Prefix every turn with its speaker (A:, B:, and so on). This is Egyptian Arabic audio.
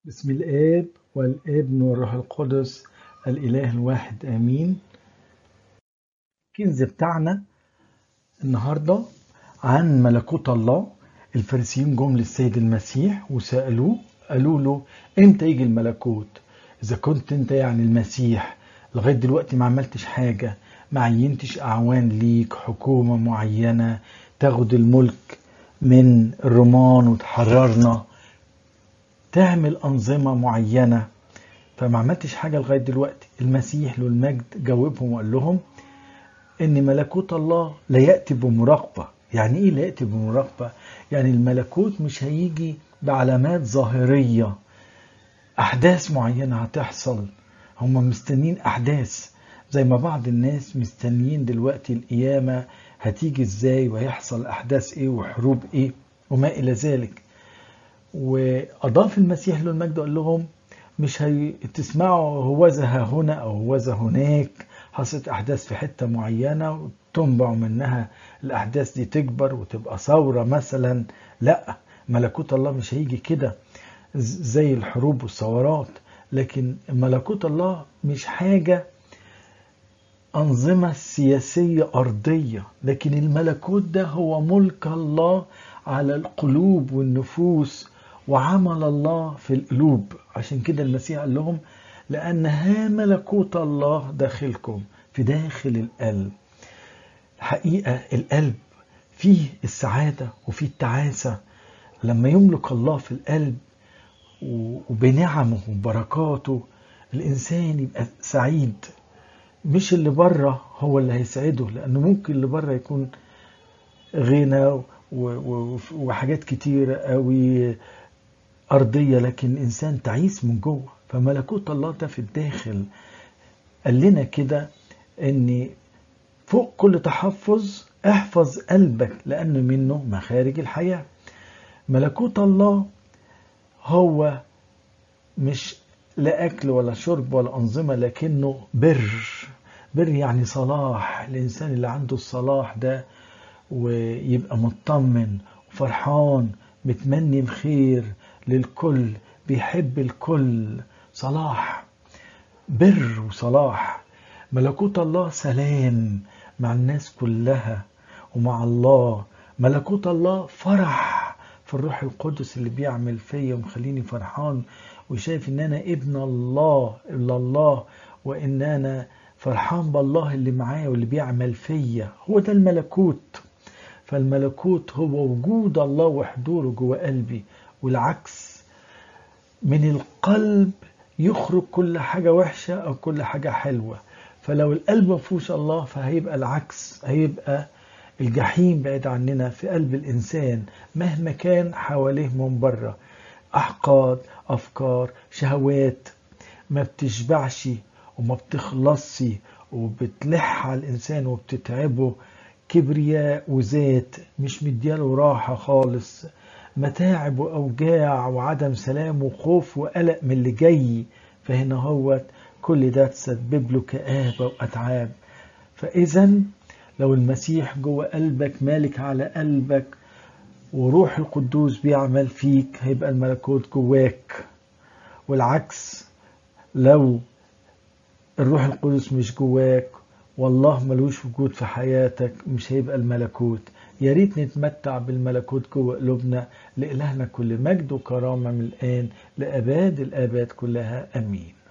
A: بسم الآب والابن والروح القدس الإله الواحد آمين الكنز بتاعنا النهاردة عن ملكوت الله الفارسيين جم للسيد المسيح وسألوه قالوا له امتى يجي الملكوت إذا كنت انت يعني المسيح لغاية دلوقتي ما عملتش حاجة ما عينتش أعوان ليك حكومة معينة تاخد الملك من الرومان وتحررنا تعمل أنظمة معينة فما عملتش حاجة لغاية دلوقتي المسيح له المجد جاوبهم وقال لهم إن ملكوت الله لا يأتي بمراقبة يعني إيه لا يأتي بمراقبة؟ يعني الملكوت مش هيجي بعلامات ظاهرية أحداث معينة هتحصل هم مستنين أحداث زي ما بعض الناس مستنيين دلوقتي القيامة هتيجي إزاي وهيحصل أحداث إيه وحروب إيه وما إلى ذلك وأضاف المسيح له المجد وقال لهم مش هتسمعوا هوذا ها هنا أو هوذا هناك حصلت أحداث في حتة معينة وتنبع منها الأحداث دي تكبر وتبقى ثورة مثلا لا ملكوت الله مش هيجي كده زي الحروب والثورات لكن ملكوت الله مش حاجة أنظمة سياسية أرضية لكن الملكوت ده هو ملك الله على القلوب والنفوس وعمل الله في القلوب عشان كده المسيح قال لهم لأن ها ملكوت الله داخلكم في داخل القلب الحقيقة القلب فيه السعادة وفيه التعاسة لما يملك الله في القلب وبنعمه وبركاته الإنسان يبقى سعيد مش اللي بره هو اللي هيسعده لأنه ممكن اللي بره يكون غنى وحاجات كتيرة قوي أرضية لكن الإنسان تعيس من جوه فملكوت الله ده في الداخل قال لنا كده إن فوق كل تحفظ احفظ قلبك لأنه منه مخارج الحياة ملكوت الله هو مش لا أكل ولا شرب ولا أنظمة لكنه بر بر يعني صلاح الإنسان اللي عنده الصلاح ده ويبقى مطمن وفرحان متمني الخير للكل بيحب الكل صلاح بر وصلاح ملكوت الله سلام مع الناس كلها ومع الله ملكوت الله فرح في الروح القدس اللي بيعمل فيا ومخليني فرحان وشايف ان انا ابن الله الا الله وان انا فرحان بالله اللي معايا واللي بيعمل فيا هو ده الملكوت فالملكوت هو وجود الله وحضوره جوه قلبي والعكس من القلب يخرج كل حاجة وحشة أو كل حاجة حلوة فلو القلب ما فيهوش الله فهيبقى العكس هيبقى الجحيم بعيد عننا في قلب الإنسان مهما كان حواليه من بره أحقاد أفكار شهوات ما بتشبعش وما بتخلصش وبتلح على الإنسان وبتتعبه كبرياء وذات مش مدياله راحة خالص متاعب وأوجاع وعدم سلام وخوف وقلق من اللي جاي فهنا هو كل ده تسبب له كآبة وأتعاب فإذا لو المسيح جوه قلبك مالك على قلبك وروح القدوس بيعمل فيك هيبقى الملكوت جواك والعكس لو الروح القدس مش جواك والله ملوش وجود في حياتك مش هيبقى الملكوت يا ريت نتمتع بالملكوت جوه قلوبنا لإلهنا كل مجد وكرامة من الآن لأباد الآباد كلها أمين